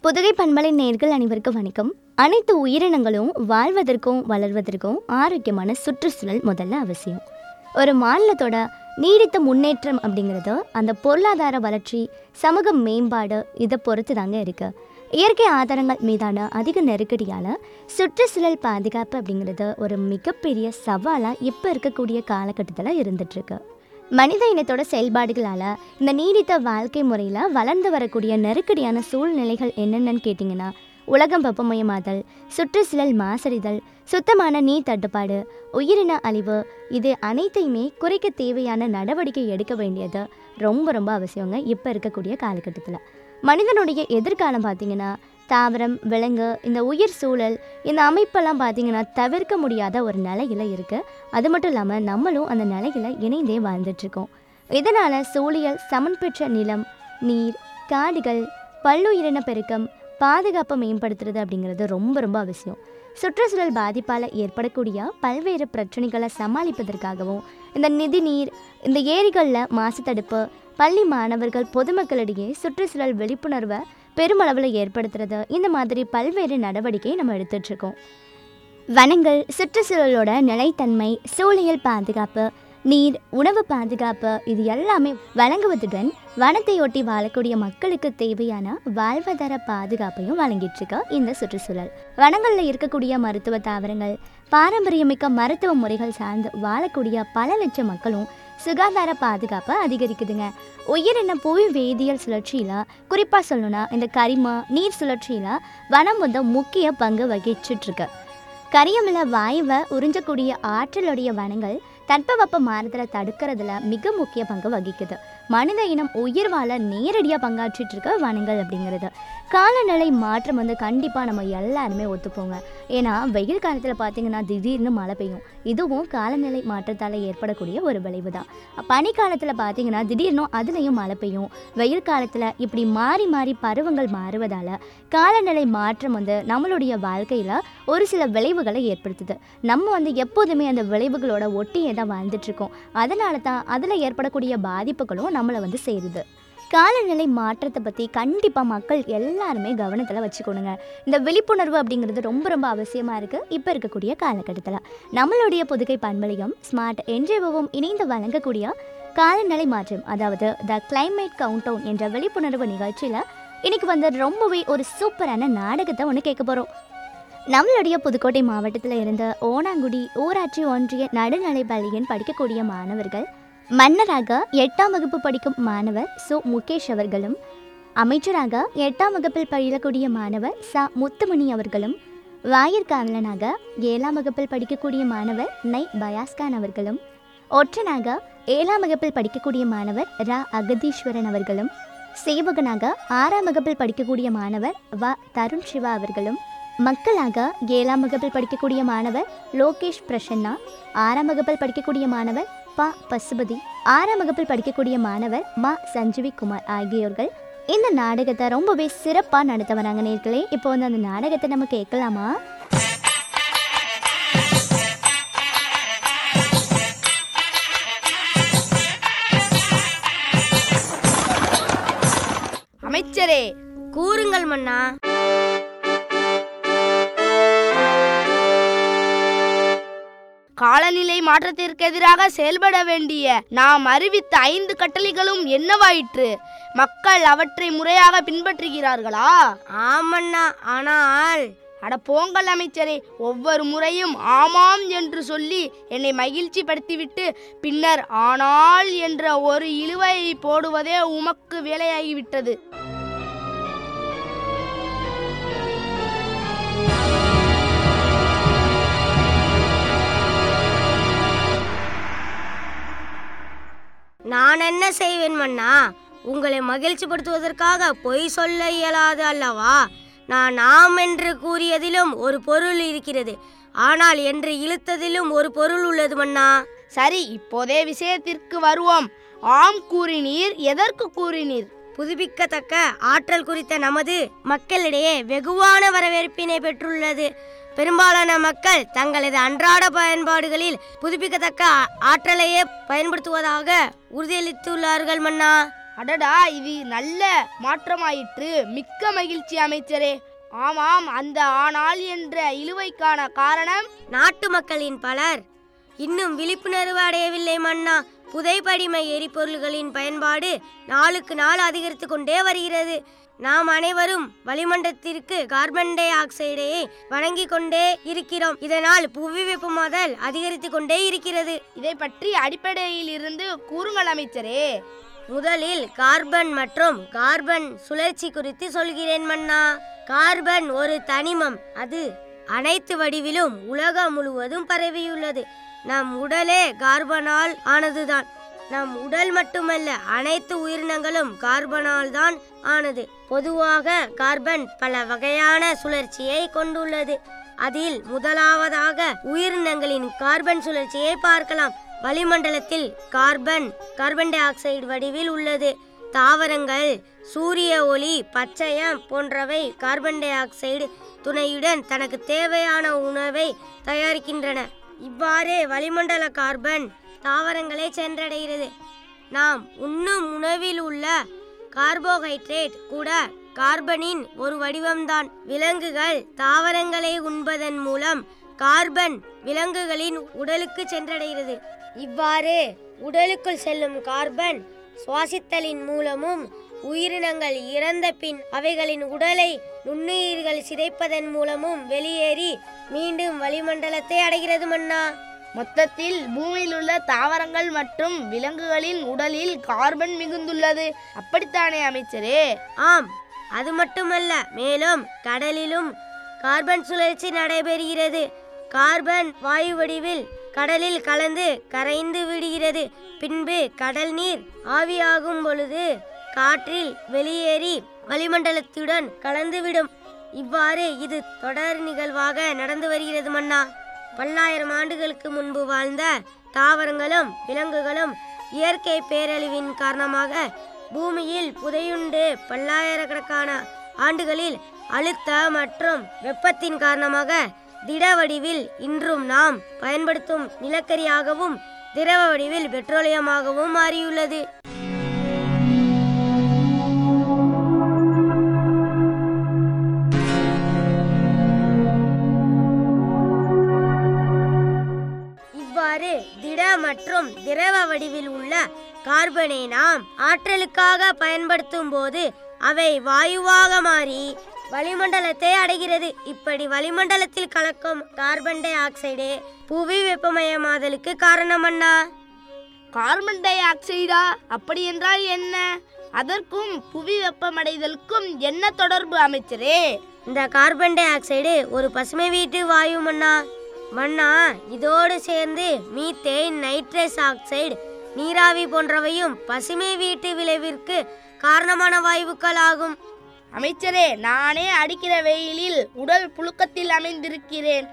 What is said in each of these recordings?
புதுகை பண்பலை நேர்கள் அனைவருக்கும் வணக்கம் அனைத்து உயிரினங்களும் வாழ்வதற்கும் வளர்வதற்கும் ஆரோக்கியமான சுற்றுச்சூழல் முதல்ல அவசியம் ஒரு மாநிலத்தோட நீடித்த முன்னேற்றம் அப்படிங்கிறது அந்த பொருளாதார வளர்ச்சி சமூக மேம்பாடு இதை பொறுத்து தாங்க இருக்கு இயற்கை ஆதாரங்கள் மீதான அதிக நெருக்கடியால் சுற்றுச்சூழல் பாதுகாப்பு அப்படிங்கிறது ஒரு மிகப்பெரிய சவாலாக இப்போ இருக்கக்கூடிய காலகட்டத்தில் இருந்துகிட்ருக்கு மனித இனத்தோட செயல்பாடுகளால் இந்த நீடித்த வாழ்க்கை முறையில் வளர்ந்து வரக்கூடிய நெருக்கடியான சூழ்நிலைகள் என்னென்னு கேட்டிங்கன்னா உலகம் வெப்பமயமாதல் சுற்றுச்சூழல் மாசடைதல் சுத்தமான நீர் தட்டுப்பாடு உயிரின அழிவு இது அனைத்தையுமே குறைக்க தேவையான நடவடிக்கை எடுக்க வேண்டியது ரொம்ப ரொம்ப அவசியங்க இப்போ இருக்கக்கூடிய காலகட்டத்தில் மனிதனுடைய எதிர்காலம் பார்த்திங்கன்னா தாவரம் விலங்கு இந்த உயிர் சூழல் இந்த அமைப்பெல்லாம் பார்த்திங்கன்னா தவிர்க்க முடியாத ஒரு நிலையில் இருக்குது அது மட்டும் இல்லாமல் நம்மளும் அந்த நிலையில் இணைந்தே வாழ்ந்துட்டுருக்கோம் இதனால் சூழியல் சமன் பெற்ற நிலம் நீர் காடுகள் பல்லுயிரின பெருக்கம் பாதுகாப்பை மேம்படுத்துறது அப்படிங்கிறது ரொம்ப ரொம்ப அவசியம் சுற்றுச்சூழல் பாதிப்பால் ஏற்படக்கூடிய பல்வேறு பிரச்சனைகளை சமாளிப்பதற்காகவும் இந்த நிதி நீர் இந்த ஏரிகளில் மாசு தடுப்பு பள்ளி மாணவர்கள் பொதுமக்களிடையே சுற்றுச்சூழல் விழிப்புணர்வை பெருமளவில் ஏற்படுத்துறது இந்த மாதிரி பல்வேறு நடவடிக்கை நம்ம எடுத்துட்ருக்கோம் வனங்கள் சுற்றுச்சூழலோட நிலைத்தன்மை சூழியல் பாதுகாப்பு நீர் உணவு பாதுகாப்பு இது எல்லாமே வழங்குவதுடன் வனத்தை ஒட்டி வாழக்கூடிய மக்களுக்கு தேவையான வாழ்வாதார பாதுகாப்பையும் வழங்கிட்டு இருக்க இந்த சுற்றுச்சூழல் வனங்களில் இருக்கக்கூடிய மருத்துவ தாவரங்கள் பாரம்பரியமிக்க மருத்துவ முறைகள் சார்ந்து வாழக்கூடிய பல லட்சம் மக்களும் சுகாதார பாதுகாப்பை அதிகரிக்குதுங்க உயிரின புவி வேதியியல் சுழற்சியில் குறிப்பாக சொல்லணும்னா இந்த கரிம நீர் சுழற்சியில் வனம் வந்து முக்கிய பங்கு வகிச்சிட்ருக்கு கரியமில வாயுவை உறிஞ்சக்கூடிய ஆற்றலுடைய வனங்கள் தட்பவெப்ப மாறுதலை தடுக்கிறதுல மிக முக்கிய பங்கு வகிக்குது மனித இனம் உயிர் வாழ நேரடியாக பங்காற்றிட்டு இருக்க வனங்கள் அப்படிங்கிறது காலநிலை மாற்றம் வந்து கண்டிப்பாக நம்ம எல்லாருமே ஒத்துப்போங்க ஏன்னா வெயில் காலத்தில் பார்த்தீங்கன்னா திடீர்னு மழை பெய்யும் இதுவும் காலநிலை மாற்றத்தால் ஏற்படக்கூடிய ஒரு விளைவு தான் பனிக்காலத்தில் பார்த்தீங்கன்னா திடீர்னு அதுலேயும் மழை பெய்யும் வெயில் காலத்தில் இப்படி மாறி மாறி பருவங்கள் மாறுவதால் காலநிலை மாற்றம் வந்து நம்மளுடைய வாழ்க்கையில் ஒரு சில விளைவுகளை ஏற்படுத்துது நம்ம வந்து எப்போதுமே அந்த விளைவுகளோட ஒட்டியே தான் வாழ்ந்துட்டுருக்கோம் அதனால தான் அதில் ஏற்படக்கூடிய பாதிப்புகளும் நம்மளை வந்து சேருது காலநிலை மாற்றத்தை பற்றி கண்டிப்பாக மக்கள் எல்லாருமே கவனத்தில் வச்சுக்கணுங்க இந்த விழிப்புணர்வு அப்படிங்கிறது ரொம்ப ரொம்ப அவசியமாக இருக்குது இப்போ இருக்கக்கூடிய காலகட்டத்தில் நம்மளுடைய புதுகை பண்பலையும் ஸ்மார்ட் என்ஜிஓவும் இணைந்து வழங்கக்கூடிய காலநிலை மாற்றம் அதாவது த கிளைமேட் கவுண்டவுன் என்ற விழிப்புணர்வு நிகழ்ச்சியில் இன்னைக்கு வந்து ரொம்பவே ஒரு சூப்பரான நாடகத்தை ஒன்று கேட்க போகிறோம் நம்மளுடைய புதுக்கோட்டை மாவட்டத்தில் இருந்த ஓனாங்குடி ஊராட்சி ஒன்றிய நடுநிலை பள்ளியின் படிக்கக்கூடிய மாணவர்கள் மன்னராக எட்டாம் வகுப்பு படிக்கும் மாணவர் சு முகேஷ் அவர்களும் அமைச்சராக எட்டாம் வகுப்பில் பயிலக்கூடிய மாணவர் ச முத்துமணி அவர்களும் வாயிற்காவலனாக ஏழாம் வகுப்பில் படிக்கக்கூடிய மாணவர் நை பயாஸ்கான் அவர்களும் ஒற்றனாக ஏழாம் வகுப்பில் படிக்கக்கூடிய மாணவர் ரா அகதீஸ்வரன் அவர்களும் சேவகனாக ஆறாம் வகுப்பில் படிக்கக்கூடிய மாணவர் வ தருண் சிவா அவர்களும் மக்களாக ஏழாம் வகுப்பில் படிக்கக்கூடிய மாணவர் லோகேஷ் பிரசன்னா ஆறாம் வகுப்பில் படிக்கக்கூடிய மாணவர் ப பசுபதி ஆறாம் வகுப்பில் படிக்கக்கூடிய மாணவர் மா சஞ்சீவி குமார் ஆகியோர்கள் இந்த நாடகத்தை ரொம்பவே சிறப்பாக நடத்த வராங்க நேர்களே இப்போ வந்து அந்த நாடகத்தை நம்ம கேட்கலாமா அமைச்சரே கூறுங்கள் மன்னா காலநிலை மாற்றத்திற்கு எதிராக செயல்பட வேண்டிய நாம் அறிவித்த ஐந்து கட்டளைகளும் என்னவாயிற்று மக்கள் அவற்றை முறையாக பின்பற்றுகிறார்களா ஆமண்ணா ஆனால் அட போங்கள் அமைச்சரே ஒவ்வொரு முறையும் ஆமாம் என்று சொல்லி என்னை மகிழ்ச்சி படுத்திவிட்டு பின்னர் ஆனால் என்ற ஒரு இழுவையை போடுவதே உமக்கு வேலையாகிவிட்டது நான் என்ன செய்வேன் மன்னா உங்களை மகிழ்ச்சிப்படுத்துவதற்காக பொய் சொல்ல இயலாது அல்லவா நான் ஆம் என்று கூறியதிலும் ஒரு பொருள் இருக்கிறது ஆனால் என்று இழுத்ததிலும் ஒரு பொருள் உள்ளது மன்னா சரி இப்போதே விஷயத்திற்கு வருவோம் ஆம் கூறினீர் எதற்கு கூறினீர் புதுப்பிக்கத்தக்க ஆற்றல் குறித்த நமது மக்களிடையே வெகுவான வரவேற்பினை பெற்றுள்ளது பெரும்பாலான மக்கள் தங்களது அன்றாட பயன்பாடுகளில் புதுப்பிக்கத்தக்க ஆ- ஆற்றலையே பயன்படுத்துவதாக உறுதியளித்துள்ளார்கள் மன்னா அடடா இது நல்ல மாற்றமாயிற்று மிக்க மகிழ்ச்சி அமைச்சரே ஆமாம் அந்த ஆனால் என்ற இழுவைக்கான காரணம் நாட்டு மக்களின் பலர் இன்னும் விழிப்புணர்வு அடையவில்லை மன்னா புதைபடிம எரிபொருள்களின் பயன்பாடு நாளுக்கு நாள் அதிகரித்து கொண்டே வருகிறது நாம் அனைவரும் வளிமண்டலத்திற்கு கார்பன் டை ஆக்சைடை வழங்கிக் கொண்டே இருக்கிறோம் இதனால் புவி வெப்பமாதல் அதிகரித்து கொண்டே இருக்கிறது இதை பற்றி அடிப்படையில் இருந்து கூறுங்கள் அமைச்சரே முதலில் கார்பன் மற்றும் கார்பன் சுழற்சி குறித்து சொல்கிறேன் மன்னா கார்பன் ஒரு தனிமம் அது அனைத்து வடிவிலும் உலகம் முழுவதும் பரவியுள்ளது நம் உடலே கார்பனால் ஆனதுதான் நம் உடல் மட்டுமல்ல அனைத்து உயிரினங்களும் கார்பனால் தான் ஆனது பொதுவாக கார்பன் பல வகையான சுழற்சியை கொண்டுள்ளது அதில் முதலாவதாக உயிரினங்களின் கார்பன் சுழற்சியை பார்க்கலாம் வளிமண்டலத்தில் கார்பன் கார்பன் டை ஆக்சைடு வடிவில் உள்ளது தாவரங்கள் சூரிய ஒளி பச்சையம் போன்றவை கார்பன் டை ஆக்சைடு துணையுடன் தனக்கு தேவையான உணவை தயாரிக்கின்றன இவ்வாறு வளிமண்டல கார்பன் தாவரங்களை சென்றடைகிறது நாம் உண்ணும் உணவில் உள்ள கார்போஹைட்ரேட் கூட கார்பனின் ஒரு வடிவம்தான் விலங்குகள் தாவரங்களை உண்பதன் மூலம் கார்பன் விலங்குகளின் உடலுக்கு சென்றடைகிறது இவ்வாறு உடலுக்குள் செல்லும் கார்பன் சுவாசித்தலின் மூலமும் உயிரினங்கள் இறந்த பின் அவைகளின் உடலை நுண்ணுயிர்கள் சிதைப்பதன் மூலமும் வெளியேறி மீண்டும் வளிமண்டலத்தை அடைகிறது மன்னா மொத்தத்தில் பூமியில் உள்ள தாவரங்கள் மற்றும் விலங்குகளின் உடலில் கார்பன் மிகுந்துள்ளது அப்படித்தானே அமைச்சரே ஆம் அது மட்டுமல்ல மேலும் கடலிலும் கார்பன் சுழற்சி நடைபெறுகிறது கார்பன் வாயு வடிவில் கடலில் கலந்து கரைந்து விடுகிறது பின்பு கடல் நீர் ஆவியாகும் பொழுது காற்றில் வெளியேறி வளிமண்டலத்துடன் கலந்துவிடும் இவ்வாறு இது தொடர் நிகழ்வாக நடந்து வருகிறது மன்னா பல்லாயிரம் ஆண்டுகளுக்கு முன்பு வாழ்ந்த தாவரங்களும் விலங்குகளும் இயற்கை பேரழிவின் காரணமாக பூமியில் புதையுண்டு பல்லாயிரக்கணக்கான ஆண்டுகளில் அழுத்த மற்றும் வெப்பத்தின் காரணமாக திட வடிவில் இன்றும் நாம் பயன்படுத்தும் நிலக்கரியாகவும் திரவ வடிவில் பெட்ரோலியமாகவும் மாறியுள்ளது இவ்வாறு திட மற்றும் திரவ வடிவில் உள்ள கார்பனை நாம் ஆற்றலுக்காக பயன்படுத்தும் போது அவை வாயுவாக மாறி வளிமண்டலத்தை அடைகிறது இப்படி வளிமண்டலத்தில் கலக்கும் கார்பன் டை ஆக்சைடு புவி வெப்பமயமாதலுக்கு காரணம் அண்ணா கார்பன் டை ஆக்சைடா அப்படி என்றால் என்ன அதற்கும் புவி வெப்பமடைதலுக்கும் என்ன தொடர்பு அமைச்சரே இந்த கார்பன் டை ஆக்சைடு ஒரு பசுமை வீட்டு வாயு மண்ணா மண்ணா இதோடு சேர்ந்து மீத்தேன் நைட்ரஸ் ஆக்சைடு நீராவி போன்றவையும் பசுமை வீட்டு விளைவிற்கு காரணமான வாயுக்கள் ஆகும் அமைச்சரே நானே அடிக்கிற வெயிலில் உடல் புழுக்கத்தில் அமைந்திருக்கிறேன்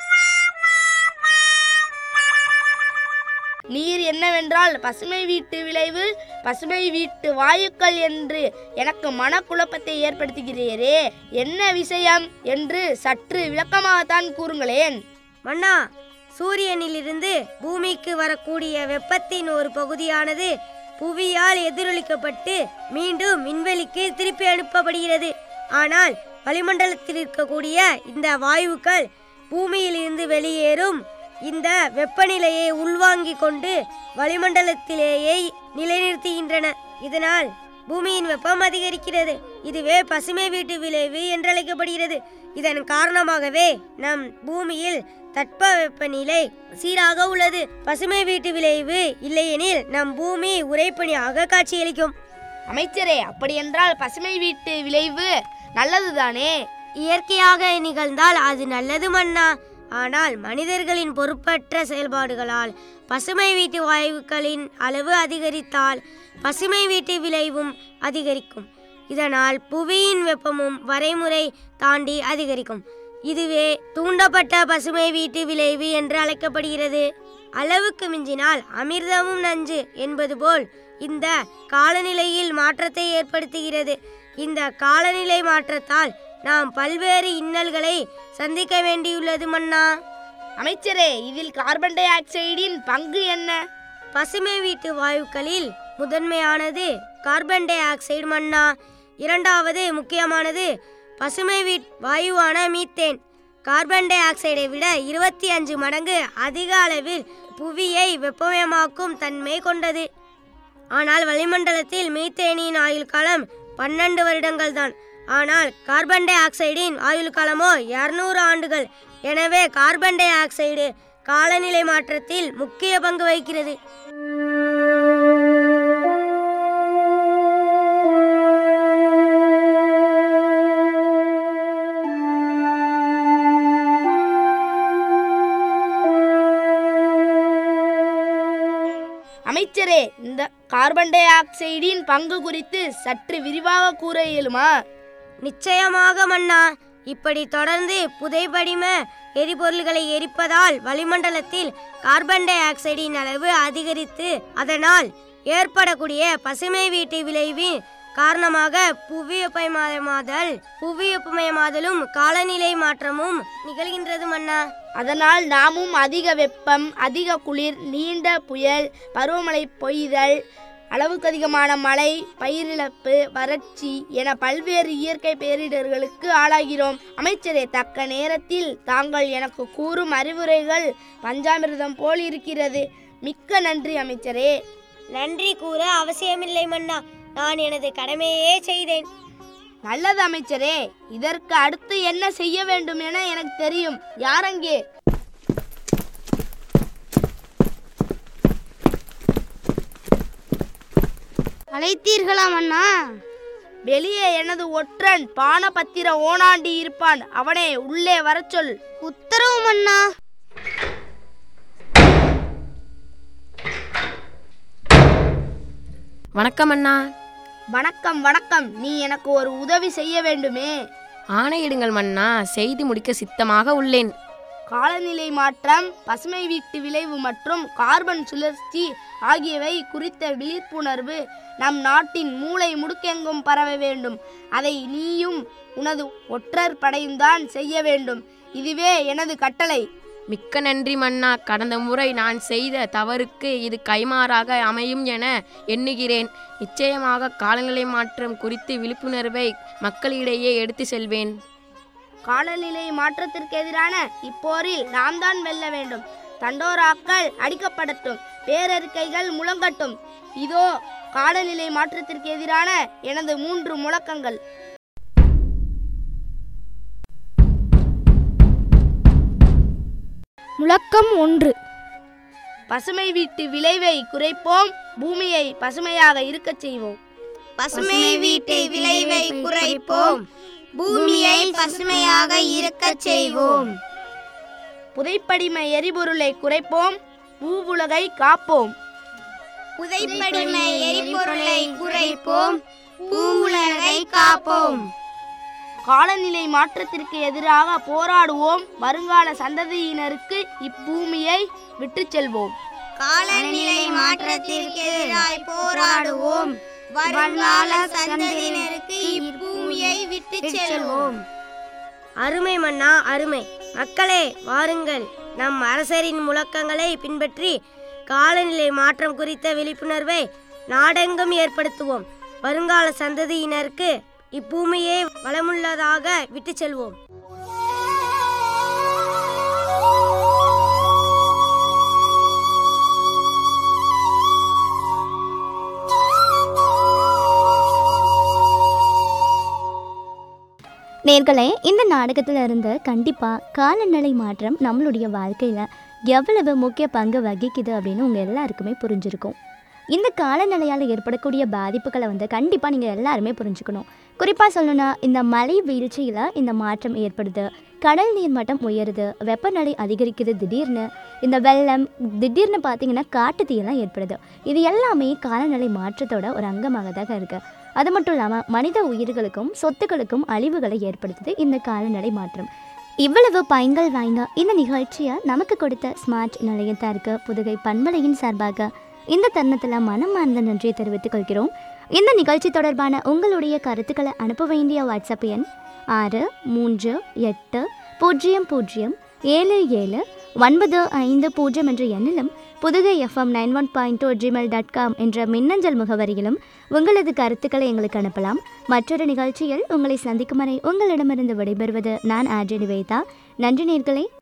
நீர் என்னவென்றால் பசுமை வீட்டு விளைவு பசுமை வீட்டு வாயுக்கள் என்று எனக்கு மனக்குழப்பத்தை ஏற்படுத்துகிறீரே என்ன விஷயம் என்று சற்று விளக்கமாகத்தான் கூறுங்களேன் மன்னா சூரியனிலிருந்து பூமிக்கு வரக்கூடிய வெப்பத்தின் ஒரு பகுதியானது புவியால் எதிரொலிக்கப்பட்டு மீண்டும் விண்வெளிக்கு திருப்பி அனுப்பப்படுகிறது ஆனால் வளிமண்டலத்தில் இருக்கக்கூடிய இந்த வாயுக்கள் பூமியிலிருந்து வெளியேறும் இந்த வெப்பநிலையை உள்வாங்கிக் கொண்டு வளிமண்டலத்திலேயே நிலைநிறுத்துகின்றன இதனால் பூமியின் வெப்பம் அதிகரிக்கிறது இதுவே பசுமை வீட்டு விளைவு என்றழைக்கப்படுகிறது இதன் காரணமாகவே நம் பூமியில் தட்பவெப்பநிலை சீராக உள்ளது பசுமை வீட்டு விளைவு இல்லையெனில் நம் பூமி உரைப்பனியாக காட்சியளிக்கும் அமைச்சரே அப்படியென்றால் பசுமை வீட்டு விளைவு நல்லதுதானே இயற்கையாக நிகழ்ந்தால் அது நல்லது மன்னா ஆனால் மனிதர்களின் பொறுப்பற்ற செயல்பாடுகளால் பசுமை வீட்டு வாயுக்களின் அளவு அதிகரித்தால் பசுமை வீட்டு விளைவும் அதிகரிக்கும் இதனால் புவியின் வெப்பமும் வரைமுறை தாண்டி அதிகரிக்கும் இதுவே தூண்டப்பட்ட பசுமை வீட்டு விளைவு என்று அழைக்கப்படுகிறது அளவுக்கு மிஞ்சினால் அமிர்தமும் நஞ்சு என்பது போல் இந்த காலநிலையில் மாற்றத்தை ஏற்படுத்துகிறது இந்த காலநிலை மாற்றத்தால் நாம் பல்வேறு இன்னல்களை சந்திக்க வேண்டியுள்ளது மன்னா அமைச்சரே இதில் கார்பன் டை ஆக்சைடின் பங்கு என்ன பசுமை வீட்டு வாயுக்களில் முதன்மையானது கார்பன் டை ஆக்சைடு மண்ணா இரண்டாவது முக்கியமானது பசுமை வீட் வாயுவான மீத்தேன் கார்பன் டை ஆக்சைடை விட இருபத்தி அஞ்சு மடங்கு அதிக அளவில் புவியை வெப்பமயமாக்கும் தன்மை கொண்டது ஆனால் வளிமண்டலத்தில் மீத்தேனின் ஆயுள் காலம் பன்னெண்டு வருடங்கள் தான் ஆனால் கார்பன் டை ஆக்சைடின் ஆயுள் காலமோ இரநூறு ஆண்டுகள் எனவே கார்பன் டை ஆக்சைடு காலநிலை மாற்றத்தில் முக்கிய பங்கு வகிக்கிறது அமைச்சரே இந்த கார்பன் டை ஆக்சைடின் பங்கு குறித்து சற்று விரிவாக கூற இயலுமா நிச்சயமாக மன்னா இப்படி தொடர்ந்து புதைபடிம எரிபொருள்களை எரிப்பதால் வளிமண்டலத்தில் கார்பன் டை ஆக்சைடின் அளவு அதிகரித்து அதனால் ஏற்படக்கூடிய பசுமை வீட்டு விளைவின் காரணமாக புவி வெப்பமயமாதல் புவி வெப்பமயமாதலும் காலநிலை மாற்றமும் நிகழ்கின்றது மன்னா அதனால் நாமும் அதிக வெப்பம் அதிக குளிர் நீண்ட புயல் பருவமழை பொய்தல் அளவுக்கு அதிகமான மழை பயிரிழப்பு வறட்சி என பல்வேறு இயற்கை பேரிடர்களுக்கு ஆளாகிறோம் அமைச்சரே தக்க நேரத்தில் தாங்கள் எனக்கு கூறும் அறிவுரைகள் பஞ்சாமிர்தம் போல் இருக்கிறது மிக்க நன்றி அமைச்சரே நன்றி கூற அவசியமில்லை மன்னா நான் எனது கடமையே செய்தேன் நல்லது அமைச்சரே இதற்கு அடுத்து என்ன செய்ய வேண்டும் என எனக்கு தெரியும் யாரங்கே அழைத்தீர்களா மன்னா வெளியே எனது ஒற்றன் பானபத்திர ஓனாண்டி இருப்பான் அவனே உள்ளே வரச் சொல் உத்தரவு மன்னா வணக்கம் அண்ணா வணக்கம் வணக்கம் நீ எனக்கு ஒரு உதவி செய்ய வேண்டுமே ஆணையிடுங்கள் மன்னா செய்து முடிக்க சித்தமாக உள்ளேன் காலநிலை மாற்றம் பசுமை வீட்டு விளைவு மற்றும் கார்பன் சுழற்சி ஆகியவை குறித்த விழிப்புணர்வு நம் நாட்டின் மூளை முடுக்கெங்கும் பரவ வேண்டும் அதை நீயும் உனது ஒற்றர் படையும்தான் செய்ய வேண்டும் இதுவே எனது கட்டளை மிக்க நன்றி மன்னா கடந்த முறை நான் செய்த தவறுக்கு இது கைமாறாக அமையும் என எண்ணுகிறேன் நிச்சயமாக காலநிலை மாற்றம் குறித்து விழிப்புணர்வை மக்களிடையே எடுத்து செல்வேன் காலநிலை மாற்றத்திற்கு எதிரான இப்போரில் நாம் தான் வெல்ல வேண்டும் தண்டோராக்கள் அடிக்கப்படட்டும் பேரறிக்கைகள் முழங்கட்டும் இதோ காலநிலை மாற்றத்திற்கு எதிரான எனது மூன்று முழக்கங்கள் முழக்கம் ஒன்று பசுமை வீட்டு விளைவை குறைப்போம் பூமியை பசுமையாக இருக்கச் செய்வோம் பசுமை வீட்டை விளைவை குறைப்போம் பூமியை பசுமையாக இருக்கச் செய்வோம் புதைப்படிம எரிபொருளை குறைப்போம் பூவுலகை காப்போம் புதைப்படிம எரிபொருளை குறைப்போம் பூவுலகை காப்போம் காலநிலை மாற்றத்திற்கு எதிராக போராடுவோம் வருங்கால சந்ததியினருக்கு இப்பூமியை விட்டுச் செல்வோம் காலநிலை மாற்றத்திற்கு எதிராய் போராடுவோம் வருங்கால சந்ததியினருக்கு இப்பூமியை விட்டு செல்வோம் அருமை மன்னா அருமை மக்களே வாருங்கள் நம் அரசரின் முழக்கங்களை பின்பற்றி காலநிலை மாற்றம் குறித்த விழிப்புணர்வை நாடெங்கும் ஏற்படுத்துவோம் வருங்கால சந்ததியினருக்கு இப்பூமியை வளமுள்ளதாக விட்டு செல்வோம் நேர்களே இந்த நாடகத்தில் இருந்து கண்டிப்பாக காலநிலை மாற்றம் நம்மளுடைய வாழ்க்கையில் எவ்வளவு முக்கிய பங்கு வகிக்குது அப்படின்னு உங்கள் எல்லாருக்குமே புரிஞ்சிருக்கும் இந்த காலநிலையால் ஏற்படக்கூடிய பாதிப்புகளை வந்து கண்டிப்பாக நீங்கள் எல்லாருமே புரிஞ்சுக்கணும் குறிப்பாக சொல்லணும்னா இந்த மழை வீழ்ச்சியில் இந்த மாற்றம் ஏற்படுது கடல் நீர் மட்டம் உயருது வெப்பநிலை அதிகரிக்குது திடீர்னு இந்த வெள்ளம் திடீர்னு பார்த்தீங்கன்னா காட்டு தீயெல்லாம் ஏற்படுது இது எல்லாமே காலநிலை மாற்றத்தோட ஒரு அங்கமாக தான் இருக்குது அது மட்டும் இல்லாமல் மனித உயிர்களுக்கும் சொத்துக்களுக்கும் அழிவுகளை ஏற்படுத்துது இந்த காலநிலை மாற்றம் இவ்வளவு பயன்கள் வாய்ந்த இந்த நிகழ்ச்சியை நமக்கு கொடுத்த ஸ்மார்ட் நிலையத்தாருக்கு புதுகை பண்பலையின் சார்பாக இந்த தருணத்தில் மனமார்ந்த நன்றியை தெரிவித்துக் கொள்கிறோம் இந்த நிகழ்ச்சி தொடர்பான உங்களுடைய கருத்துக்களை அனுப்ப வேண்டிய வாட்ஸ்அப் எண் ஆறு மூன்று எட்டு பூஜ்ஜியம் பூஜ்ஜியம் ஏழு ஏழு ஒன்பது ஐந்து பூஜ்ஜியம் என்ற எண்ணிலும் Pudugai FM nine one point two Gmail dot com என்ற மின்னஞ்சல் முகவரியிலும் உங்களது கருத்துக்களை எங்களுக்கு அனுப்பலாம் மற்றொரு நிகழ்ச்சியில் உங்களை சந்திக்கும் வரை உங்களிடமிருந்து விடைபெறுவது நான் ஆர்ஜி நிவேதா நன்றி நேர்களே